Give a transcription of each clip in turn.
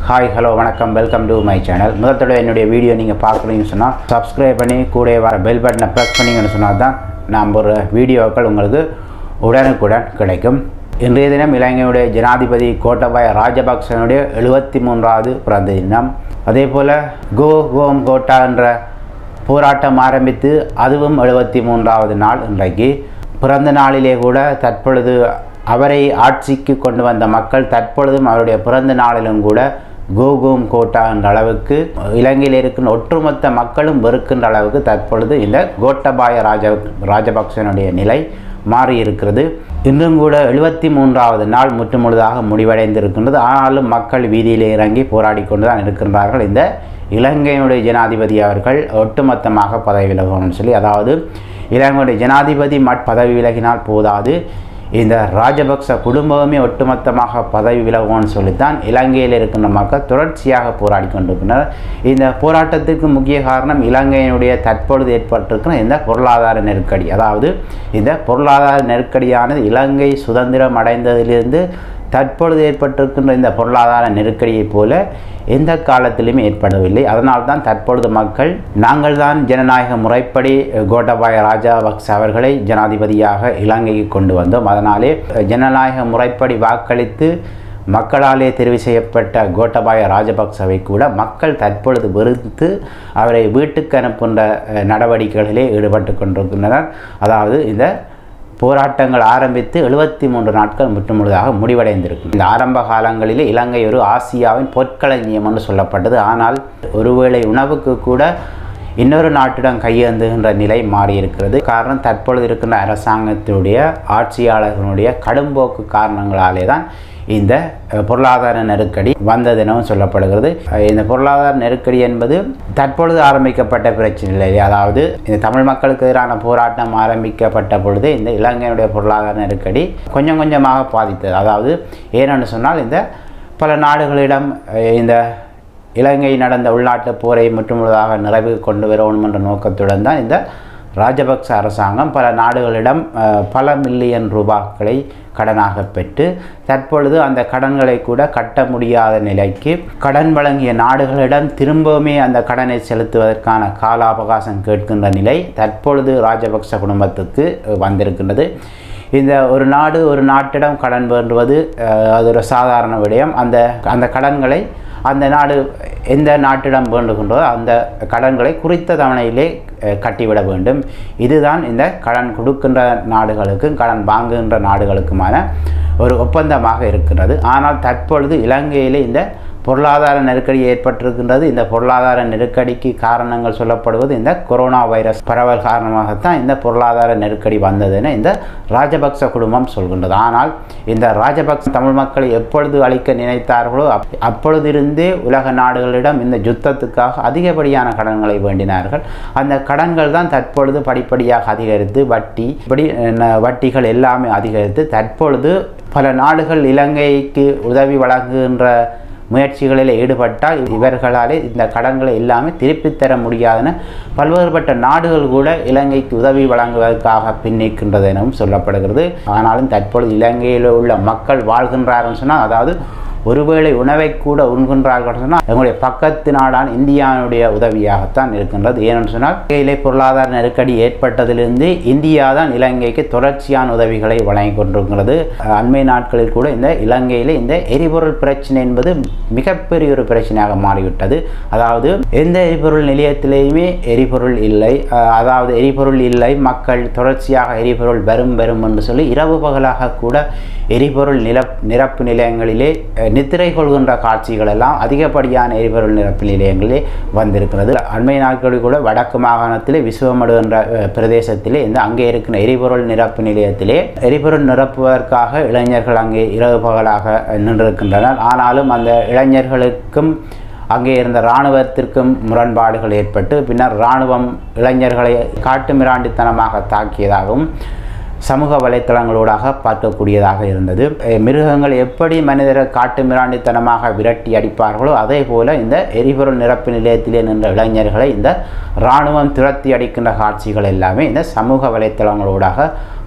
hi hello வணக்கம் welcome to my channel முதல் தடவை என்னுடைய வீடியோ நீங்கள் பார்க்குறீங்கன்னு சொன்னால் சப்ஸ்கிரைப் பண்ணி கூட வர பெல் பட்டனை ப்ரெஸ் பண்ணிங்கன்னு சொன்னால் தான் நான் ஒரு வீடியோக்கள் உங்களுக்கு உடனுக்குடன் கிடைக்கும் இன்றைய தினம் இலங்கையுடைய ஜனாதிபதி கோட்டபாய ராஜபக்சனுடைய எழுபத்தி மூன்றாவது பிறந்த தினம் அதே போல் கோ கோம் கோட்டா என்ற போராட்டம் ஆரம்பித்து அதுவும் எழுபத்தி மூன்றாவது நாள் இன்றைக்கு பிறந்த நாளிலே கூட தற்பொழுது அவரை ஆட்சிக்கு கொண்டு வந்த மக்கள் தற்பொழுதும் அவருடைய பிறந்த நாளிலும் கூட கோகோம் கோட்டா என்ற அளவுக்கு இலங்கையில் இருக்கின்ற ஒட்டுமொத்த மக்களும் வெறுக்கின்ற அளவுக்கு தற்பொழுது இந்த கோட்டபாய ராஜ ராஜபக்சனுடைய நிலை மாறி இருக்கிறது இன்றும் கூட எழுபத்தி மூன்றாவது நாள் முற்றுமுழுதாக முடிவடைந்திருக்கின்றது ஆனாலும் மக்கள் வீதியிலே இறங்கி போராடி கொண்டு தான் இருக்கின்றார்கள் இந்த இலங்கையினுடைய ஜனாதிபதி அவர்கள் ஒட்டுமொத்தமாக பதவி விலகணும்னு சொல்லி அதாவது இலங்கையுடைய ஜனாதிபதி மட் பதவி விலகினால் போதாது இந்த ராஜபக்ச குடும்பமே ஒட்டுமொத்தமாக பதவி விலகும்னு சொல்லித்தான் இலங்கையில் இருக்கின்ற மக்கள் தொடர்ச்சியாக போராடி கொண்டிருக்கின்றனர் இந்த போராட்டத்திற்கு முக்கிய காரணம் இலங்கையினுடைய தற்பொழுது ஏற்பட்டிருக்கிற இந்த பொருளாதார நெருக்கடி அதாவது இந்த பொருளாதார நெருக்கடியானது இலங்கை சுதந்திரம் அடைந்ததிலிருந்து தற்பொழுது ஏற்பட்டிருக்கின்ற இந்த பொருளாதார நெருக்கடியைப் போல எந்த காலத்திலுமே ஏற்படவில்லை அதனால் தான் தற்பொழுது மக்கள் நாங்கள் தான் ஜனநாயக முறைப்படி கோட்டபாய ராஜபக்ச அவர்களை ஜனாதிபதியாக இலங்கைக்கு கொண்டு வந்தோம் அதனாலே ஜனநாயக முறைப்படி வாக்களித்து மக்களாலே தெரிவு செய்யப்பட்ட கோட்டபாய ராஜபக்சவை கூட மக்கள் தற்பொழுது வெறுத்து அவரை வீட்டுக்கு அனுப்புகின்ற நடவடிக்கைகளிலே ஈடுபட்டு கொண்டிருக்கின்றனர் அதாவது இந்த போராட்டங்கள் ஆரம்பித்து எழுபத்தி மூன்று நாட்கள் முற்றுமுழுதாக முடிவடைந்திருக்கும் இந்த ஆரம்ப காலங்களிலே இலங்கை ஒரு ஆசியாவின் பொற்களஞ்சியம் என்று சொல்லப்பட்டது ஆனால் ஒருவேளை உணவுக்கு கூட இன்னொரு நாட்டிடம் கையேந்துகின்ற நிலை மாறியிருக்கிறது காரணம் தற்பொழுது இருக்கின்ற அரசாங்கத்தினுடைய ஆட்சியாளர்களுடைய கடும்போக்கு காரணங்களாலே தான் இந்த பொருளாதார நெருக்கடி வந்ததெனவும் சொல்லப்படுகிறது இந்த பொருளாதார நெருக்கடி என்பது தற்பொழுது ஆரம்பிக்கப்பட்ட பிரச்சனை இல்லை அதாவது இந்த தமிழ் மக்களுக்கு எதிரான போராட்டம் ஆரம்பிக்கப்பட்ட பொழுது இந்த இலங்கையினுடைய பொருளாதார நெருக்கடி கொஞ்சம் கொஞ்சமாக பாதித்தது அதாவது ஏனென்று சொன்னால் இந்த பல நாடுகளிடம் இந்த இலங்கை நடந்த உள்நாட்டு போரை முற்றுமுழுதாக நிறைவு கொண்டு வரணும் என்ற நோக்கத்துடன் தான் இந்த ராஜபக்ச அரசாங்கம் பல நாடுகளிடம் பல மில்லியன் ரூபாய்களை கடனாக பெற்று தற்பொழுது அந்த கடன்களை கூட கட்ட முடியாத நிலைக்கு கடன் வழங்கிய நாடுகளிடம் திரும்பவுமே அந்த கடனை செலுத்துவதற்கான கால அவகாசம் கேட்கின்ற நிலை தற்பொழுது ராஜபக்ச குடும்பத்துக்கு வந்திருக்கின்றது இந்த ஒரு நாடு ஒரு நாட்டிடம் கடன் வேண்டுவது அது ஒரு சாதாரண விடயம் அந்த அந்த கடன்களை அந்த நாடு எந்த நாட்டிடம் வேண்டுகின்றதோ அந்த கடன்களை குறித்த தவணையிலே கட்டிவிட வேண்டும் இதுதான் இந்த கடன் கொடுக்கின்ற நாடுகளுக்கும் கடன் வாங்குகின்ற நாடுகளுக்குமான ஒரு ஒப்பந்தமாக இருக்கிறது ஆனால் தற்பொழுது இலங்கையிலே இந்த பொருளாதார நெருக்கடி ஏற்பட்டிருக்கின்றது இந்த பொருளாதார நெருக்கடிக்கு காரணங்கள் சொல்லப்படுவது இந்த கொரோனா வைரஸ் பரவல் காரணமாகத்தான் இந்த பொருளாதார நெருக்கடி வந்ததுன்னு இந்த ராஜபக்ச குடும்பம் சொல்கின்றது ஆனால் இந்த ராஜபக்ச தமிழ் மக்களை எப்பொழுது அழிக்க நினைத்தார்களோ அப்பொழுதிருந்தே உலக நாடுகளிடம் இந்த யுத்தத்துக்காக அதிகப்படியான கடன்களை வேண்டினார்கள் அந்த கடன்கள் தான் தற்பொழுது படிப்படியாக அதிகரித்து வட்டி இப்படி வட்டிகள் எல்லாமே அதிகரித்து தற்பொழுது பல நாடுகள் இலங்கைக்கு உதவி வழங்குகின்ற முயற்சிகளில் ஈடுபட்டால் இவர்களாலே இந்த கடன்களை எல்லாமே திருப்பித் தர முடியாதுன்னு பல்வேறுபட்ட நாடுகள் கூட இலங்கைக்கு உதவி வழங்குவதற்காக பின்னிக்கின்றது எனவும் சொல்லப்படுகிறது ஆனாலும் தற்பொழுது இலங்கையில் உள்ள மக்கள் வாழ்கின்றார்கள் சொன்னால் அதாவது ஒருவேளை உணவை கூட உண்கின்றார்கள் சொன்னால் எங்களுடைய பக்கத்து நாடான இந்தியாவுடைய உதவியாகத்தான் இருக்கின்றது ஏனென்று சொன்னால் இலங்கையிலே பொருளாதார நெருக்கடி ஏற்பட்டதிலிருந்து இந்தியா தான் இலங்கைக்கு தொடர்ச்சியான உதவிகளை வழங்கி கொண்டிருக்கிறது அண்மை நாட்களில் கூட இந்த இலங்கையில் இந்த எரிபொருள் பிரச்சனை என்பது மிகப்பெரிய ஒரு பிரச்சனையாக மாறிவிட்டது அதாவது எந்த எரிபொருள் நிலையத்திலேயுமே எரிபொருள் இல்லை அதாவது எரிபொருள் இல்லை மக்கள் தொடர்ச்சியாக எரிபொருள் வரும் வரும் என்று சொல்லி இரவு பகலாக கூட எரிபொருள் நில நிரப்பு நிலையங்களிலே நித்திரை கொள்கின்ற காட்சிகள் எல்லாம் அதிகப்படியான எரிபொருள் நிரப்பு நிலையங்களிலே வந்திருக்கிறது அண்மை நாட்களில் கூட வடக்கு மாகாணத்திலே விசுவமடு என்ற பிரதேசத்திலே இந்த அங்கே இருக்கிற எரிபொருள் நிரப்பு நிலையத்திலே எரிபொருள் நிரப்புவதற்காக இளைஞர்கள் அங்கே இரவு பகலாக நின்றிருக்கின்றனர் ஆனாலும் அந்த இளைஞர்களுக்கும் அங்கே இருந்த இராணுவத்திற்கும் முரண்பாடுகள் ஏற்பட்டு பின்னர் இராணுவம் இளைஞர்களை காட்டு மிராண்டித்தனமாக தாக்கியதாகவும் சமூக வலைத்தளங்களூடாக பார்க்கக்கூடியதாக இருந்தது மிருகங்கள் எப்படி மனிதரை காட்டு மிராண்டித்தனமாக விரட்டி அடிப்பார்களோ அதே போல இந்த எரிபொருள் நிரப்பு நிலையத்திலே நின்ற இளைஞர்களை இந்த இராணுவம் துரத்தி அடிக்கின்ற காட்சிகள் எல்லாமே இந்த சமூக வலைத்தளங்களூடாக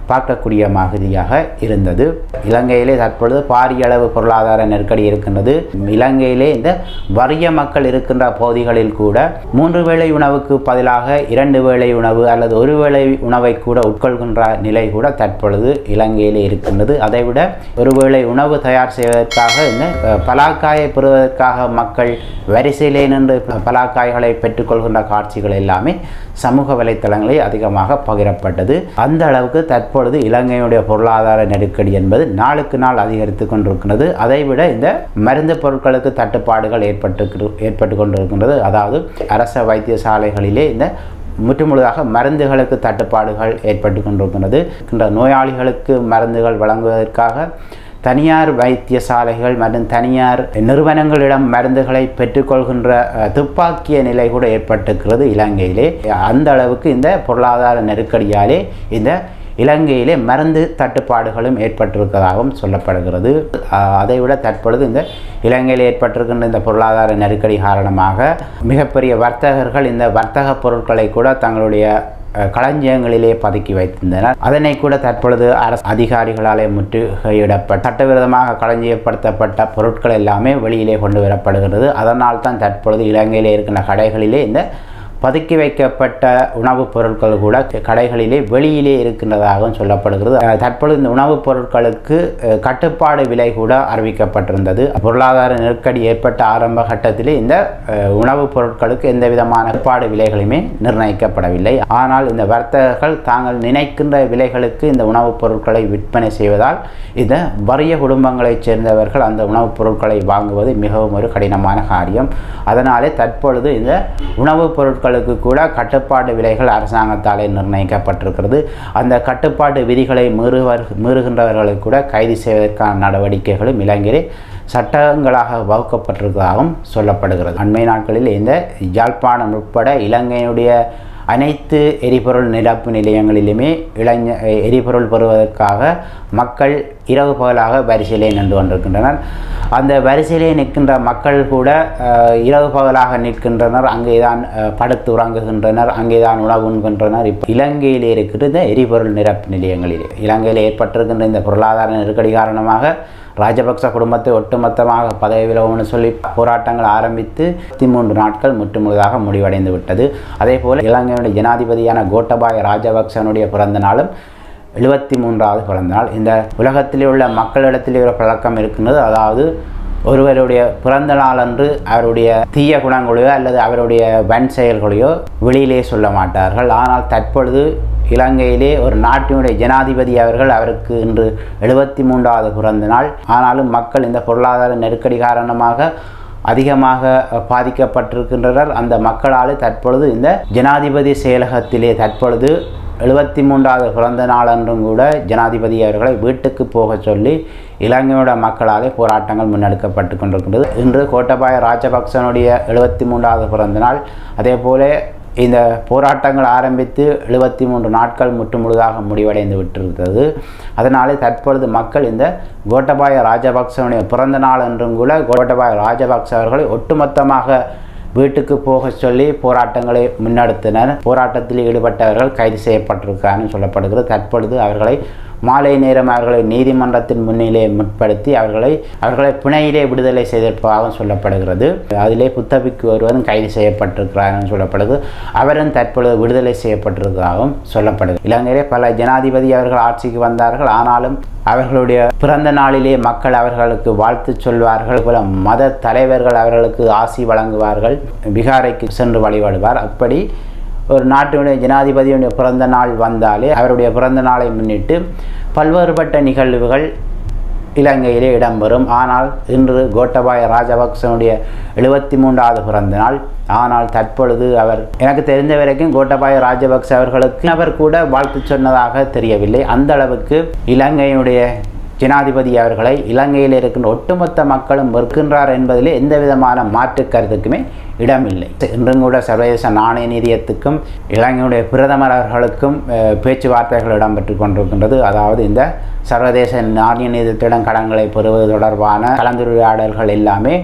பார்க்கக்கூடிய மாதிரியாக இருந்தது இலங்கையிலே தற்பொழுது பாரிய அளவு பொருளாதார நெருக்கடி இருக்கின்றது இலங்கையிலே இந்த வறிய மக்கள் இருக்கின்ற பகுதிகளில் கூட மூன்று வேளை உணவுக்கு பதிலாக இரண்டு வேளை உணவு அல்லது ஒரு வேளை உணவை கூட உட்கொள்கின்ற நிலை கூட தற்பொழுது இலங்கையிலே இருக்கின்றது அதைவிட ஒரு வேளை உணவு தயார் செய்வதற்காக இந்த அஹ், பலாக்காயை பெறுவதற்காக மக்கள் வரிசையிலே நின்று பலாக்காய்களை பெற்றுக்கொள்கின்ற காட்சிகள் எல்லாமே சமூக வலைத்தளங்களில் அதிகமாக பகிரப்பட்டது அந்த அளவுக்கு தற்பொழுது இலங்கையுடைய பொருளாதார நெருக்கடி என்பது நாளுக்கு நாள் அதிகரித்து கொண்டிருக்கிறது அதைவிட இந்த மருந்து பொருட்களுக்கு தட்டுப்பாடுகள் ஏற்பட்டு ஏற்பட்டு கொண்டிருக்கின்றது அதாவது அரச வைத்தியசாலைகளிலே இந்த முற்றுமுழுதாக மருந்துகளுக்கு தட்டுப்பாடுகள் ஏற்பட்டு கொண்டிருக்கின்றது இந்த நோயாளிகளுக்கு மருந்துகள் வழங்குவதற்காக தனியார் வைத்தியசாலைகள் மற்றும் தனியார் நிறுவனங்களிடம் மருந்துகளை பெற்றுக்கொள்கின்ற அஹ், துப்பாக்கிய நிலை கூட ஏற்பட்டிருக்கிறது இலங்கையிலே அந்த அளவுக்கு இந்த பொருளாதார நெருக்கடியாலே இந்த இலங்கையிலே மருந்து தட்டுப்பாடுகளும் ஏற்பட்டிருப்பதாகவும் சொல்லப்படுகிறது அஹ், அதைவிட தற்பொழுது இந்த இலங்கையில் ஏற்பட்டிருக்கின்ற இந்த பொருளாதார நெருக்கடி காரணமாக மிகப்பெரிய வர்த்தகர்கள் இந்த வர்த்தக பொருட்களை கூட தங்களுடைய அஹ், களஞ்சியங்களிலே பதுக்கி வைத்திருந்தனர் அதனை கூட தற்பொழுது அரசு அதிகாரிகளாலே முற்றுகையிடப்பட்ட சட்டவிரோதமாக களஞ்சியப்படுத்தப்பட்ட பொருட்கள் எல்லாமே வெளியிலே கொண்டு வரப்படுகிறது அதனால் தான் தற்பொழுது இலங்கையிலே இருக்கின்ற கடைகளிலே இந்த பதுக்கி வைக்கப்பட்ட உணவுப் பொருட்கள் கூட கடைகளிலே வெளியிலே இருக்கின்றதாகவும் சொல்லப்படுகிறது அஹ், தற்பொழுது இந்த உணவுப் பொருட்களுக்கு அஹ், கட்டுப்பாடு விலை கூட அறிவிக்கப்பட்டிருந்தது பொருளாதார நெருக்கடி ஏற்பட்ட ஆரம்ப கட்டத்திலே இந்த அஹ், உணவுப் பொருட்களுக்கு எந்த விதமான கட்டுப்பாடு விலைகளுமே நிர்ணயிக்கப்படவில்லை ஆனால் இந்த வர்த்தகர்கள் தாங்கள் நினைக்கின்ற விலைகளுக்கு இந்த உணவுப் பொருட்களை விற்பனை செய்வதால் இந்த வறிய குடும்பங்களைச் சேர்ந்தவர்கள் அந்த உணவுப் பொருட்களை வாங்குவது மிகவும் ஒரு கடினமான காரியம் அதனாலே தற்பொழுது இந்த உணவுப் பொருட்களுக்கு கூட கட்டுப்பாடு விலைகள் அரசாங்கத்தாலே நிர்ணயிக்கப்பட்டிருக்கிறது அந்த கட்டுப்பாட்டு விதிகளை மீறுவர் மீறுகின்றவர்களை கூட கைது செய்வதற்கான நடவடிக்கைகளும் இலங்கையிலே சட்டங்களாக வகுக்கப்பட்டிருப்பதாகவும் சொல்லப்படுகிறது அண்மை நாட்களில் இந்த யாழ்ப்பாணம் உட்பட இலங்கையினுடைய அனைத்து எரிபொருள் நிரப்பு நிலையங்களிலுமே இளைஞ எரிபொருள் பெறுவதற்காக மக்கள் இரவு பகலாக வரிசையிலே நின்று கொண்டிருக்கின்றனர் அந்த வரிசையிலே நிற்கின்ற மக்கள் கூட அஹ், இரவு பகலாக நிற்கின்றனர் அங்கேதான் அஹ், படுத்து உறங்குகின்றனர் அங்கேதான் உணவு உண்கின்றனர் இப்போ இலங்கையிலே இருக்கிற இந்த எரிபொருள் நிரப்பு நிலையங்களிலே இலங்கையில் ஏற்பட்டிருக்கின்ற இந்த பொருளாதார நெருக்கடி காரணமாக ராஜபக்ச குடும்பத்தை ஒட்டுமொத்தமாக பதவி விலகும்னு சொல்லி போராட்டங்கள் ஆரம்பித்து பதிமூன்று நாட்கள் முற்றுமுழுதாக முடிவடைந்து விட்டது அதே போல இலங்கையுடைய ஜனாதிபதியான கோட்டபாய ராஜபக்சனுடைய பிறந்த நாளும் எழுபத்தி மூன்றாவது பிறந்த நாள் இந்த உலகத்திலே உள்ள மக்களிடத்திலே ஒரு பழக்கம் இருக்கின்றது அதாவது ஒருவருடைய பிறந்த நாளன்று அவருடைய தீய குணங்களையோ அல்லது அவருடைய வன் செயல்களையோ வெளியிலே சொல்ல மாட்டார்கள் ஆனால் தற்பொழுது இலங்கையிலே ஒரு நாட்டினுடைய ஜனாதிபதி அவர்கள் அவருக்கு இன்று எழுபத்தி மூன்றாவது பிறந்த நாள் ஆனாலும் மக்கள் இந்த பொருளாதார நெருக்கடி காரணமாக அதிகமாக பாதிக்கப்பட்டிருக்கின்றனர் அந்த மக்களால் தற்பொழுது இந்த ஜனாதிபதி செயலகத்திலே தற்பொழுது எழுபத்தி மூன்றாவது பிறந்த நாளன்றும் கூட ஜனாதிபதி அவர்களை வீட்டுக்கு போக சொல்லி இலங்கையோட மக்களாலே போராட்டங்கள் முன்னெடுக்கப்பட்டு கொண்டிருக்கின்றது இன்று கோட்டபாய ராஜபக்சனுடைய எழுபத்தி மூன்றாவது பிறந்த நாள் அதே போல இந்த போராட்டங்கள் ஆரம்பித்து எழுபத்தி மூன்று நாட்கள் முற்றுமுழுதாக முடிவடைந்து விட்டிருக்கிறது அதனாலே தற்பொழுது மக்கள் இந்த கோட்டபாய ராஜபக்சனுடைய பிறந்த நாள் என்றும் கூட கோட்டபாய ராஜபக்ச அவர்களை ஒட்டுமொத்தமாக வீட்டுக்கு போக சொல்லி போராட்டங்களை முன்னெடுத்தனர் போராட்டத்தில் ஈடுபட்டவர்கள் கைது செய்யப்பட்டிருக்கான்னு சொல்லப்படுகிறது தற்பொழுது அவர்களை மாலை நேரம் அவர்களை நீதிமன்றத்தின் முன்னிலே முற்படுத்தி அவர்களை அவர்களை பிணையிலே விடுதலை செய்திருப்பதாகவும் சொல்லப்படுகிறது அதிலே புத்தபிக்கு ஒருவரும் கைது செய்யப்பட்டிருக்கிறார் சொல்லப்படுது அவரும் தற்பொழுது விடுதலை செய்யப்பட்டிருக்கிறதாகவும் சொல்லப்படுது இலங்கையிலே பல ஜனாதிபதி அவர்கள் ஆட்சிக்கு வந்தார்கள் ஆனாலும் அவர்களுடைய பிறந்த நாளிலே மக்கள் அவர்களுக்கு வாழ்த்து சொல்வார்கள் போல மத தலைவர்கள் அவர்களுக்கு ஆசி வழங்குவார்கள் விகாரைக்கு சென்று வழிபடுவார் அப்படி ஒரு நாட்டினுடைய ஜனாதிபதியுடைய பிறந்த நாள் வந்தாலே அவருடைய பிறந்த நாளை முன்னிட்டு பல்வேறுபட்ட நிகழ்வுகள் இலங்கையிலே இடம்பெறும் ஆனால் இன்று கோட்டபாய ராஜபக்சனுடைய எழுபத்தி மூன்றாவது பிறந்த நாள் ஆனால் தற்பொழுது அவர் எனக்கு தெரிந்த வரைக்கும் கோட்டபாய ராஜபக்ச அவர்களுக்கு அவர் கூட வாழ்த்து சொன்னதாக தெரியவில்லை அந்த அளவுக்கு இலங்கையினுடைய ஜனாதிபதி அவர்களை இலங்கையில் இருக்கின்ற ஒட்டுமொத்த மக்களும் வெறுக்கின்றார் என்பதிலே எந்த விதமான மாற்று கருத்துக்குமே இடமில்லை இன்றும் கூட சர்வதேச நாணய நிதியத்துக்கும் இலங்கையுடைய பிரதமர் அவர்களுக்கும் அஹ், பேச்சுவார்த்தைகள் இடம்பெற்று கொண்டிருக்கின்றது அதாவது இந்த சர்வதேச நாணய நிதியத்திடம் கடன்களை பெறுவது தொடர்பான கலந்துரையாடல்கள் எல்லாமே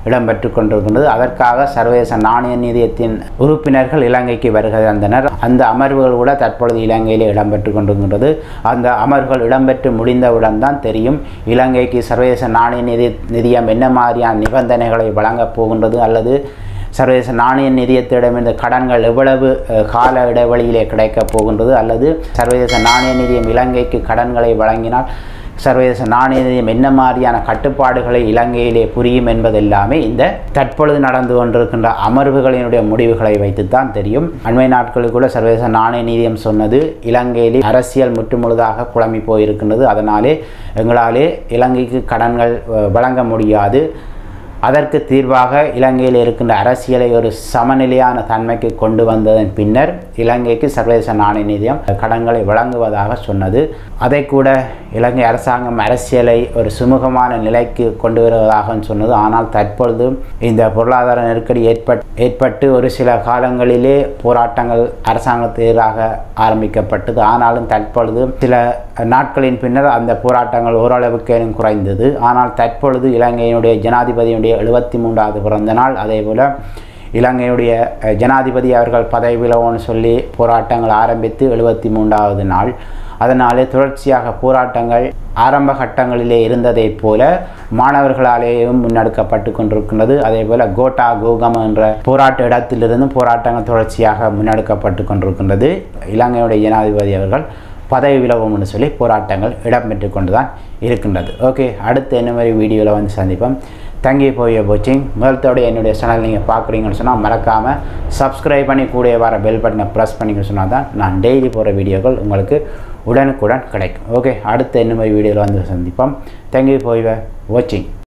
இடம்பெற்று கொண்டிருக்கின்றது அதற்காக சர்வதேச நாணய நிதியத்தின் உறுப்பினர்கள் இலங்கைக்கு வருகை தந்தனர் அந்த அமர்வுகள் கூட தற்பொழுது இலங்கையிலே இடம்பெற்று கொண்டிருக்கின்றது அந்த அமர்வுகள் இடம்பெற்று முடிந்தவுடன் தான் தெரியும் இலங்கைக்கு சர்வதேச நாணய நிதி நிதியம் என்ன மாதிரியான நிபந்தனைகளை வழங்கப் போகின்றது அல்லது சர்வதேச நாணய நிதியத்திடமிருந்து கடன்கள் எவ்வளவு அஹ், கால இடைவெளியிலே கிடைக்கப் போகின்றது அல்லது சர்வதேச நாணய நிதியம் இலங்கைக்கு கடன்களை வழங்கினால் சர்வதேச நாணய நிதியம் என்ன மாதிரியான கட்டுப்பாடுகளை இலங்கையிலே புரியும் என்பதெல்லாமே இந்த தற்பொழுது நடந்து கொண்டிருக்கின்ற அமர்வுகளினுடைய முடிவுகளை வைத்துத்தான் தெரியும் அண்மை நாட்களில் கூட சர்வதேச நாணய நிதியம் சொன்னது இலங்கையிலே அரசியல் முற்றுமுழுதாக குழம்பி போயிருக்கின்றது அதனாலே எங்களாலே இலங்கைக்கு கடன்கள் அஹ், வழங்க முடியாது அதற்கு தீர்வாக இலங்கையில் இருக்கின்ற அரசியலை ஒரு சமநிலையான தன்மைக்கு கொண்டு வந்ததன் பின்னர் இலங்கைக்கு சர்வதேச நாணய நிதியம் கடன்களை வழங்குவதாக சொன்னது அதை கூட இலங்கை அரசாங்கம் அரசியலை ஒரு சுமூகமான நிலைக்கு கொண்டு வருவதாக சொன்னது ஆனால் தற்பொழுது இந்த பொருளாதார நெருக்கடி ஏற்பட் ஏற்பட்டு ஒரு சில காலங்களிலே போராட்டங்கள் அரசாங்கத்துக்கு எதிராக ஆரம்பிக்கப்பட்டது ஆனாலும் தற்பொழுது சில நாட்களின் பின்னர் அந்த போராட்டங்கள் ஓரளவுக்கு குறைந்தது ஆனால் தற்பொழுது இலங்கையினுடைய ஜனாதிபதியினுடைய எழுபத்தி மூன்றாவது பிறந்த நாள் அதேபோல் இலங்கையுடைய அஹ், ஜனாதிபதி அவர்கள் பதவி விலகும்னு சொல்லி போராட்டங்கள் ஆரம்பித்து எழுபத்தி மூன்றாவது நாள் அதனாலே தொடர்ச்சியாக போராட்டங்கள் ஆரம்ப கட்டங்களிலே இருந்ததைப் போல மாணவர்களாலேயும் முன்னெடுக்கப்பட்டு கொண்டிருக்கின்றது அதே போல கோட்டா கோகம என்ற போராட்ட இடத்திலிருந்தும் போராட்டங்கள் தொடர்ச்சியாக முன்னெடுக்கப்பட்டு கொண்டிருக்கின்றது இலங்கையுடைய ஜனாதிபதி அவர்கள் பதவி விலகும்னு சொல்லி போராட்டங்கள் இடம்பெற்று கொண்டு தான் இருக்கின்றது ஓகே அடுத்து என்ன மாதிரி வீடியோவில் வந்து சந்திப்போம் தங்கி போய் வாட்சிங் முதலத்தோட என்னுடைய சேனல் நீங்கள் பார்க்குறீங்கன்னு சொன்னால் மறக்காமல் சப்ஸ்கிரைப் பண்ணி கூட வர பெல் பட்டனை ப்ரெஸ் பண்ணிங்கன்னு சொன்னால் தான் நான் டெய்லி போகிற வீடியோக்கள் உங்களுக்கு உடனுக்குடன் கிடைக்கும் ஓகே அடுத்து என்ன மாதிரி வீடியோவில் வந்து சந்திப்போம் தங்கி போய் வாட்சிங்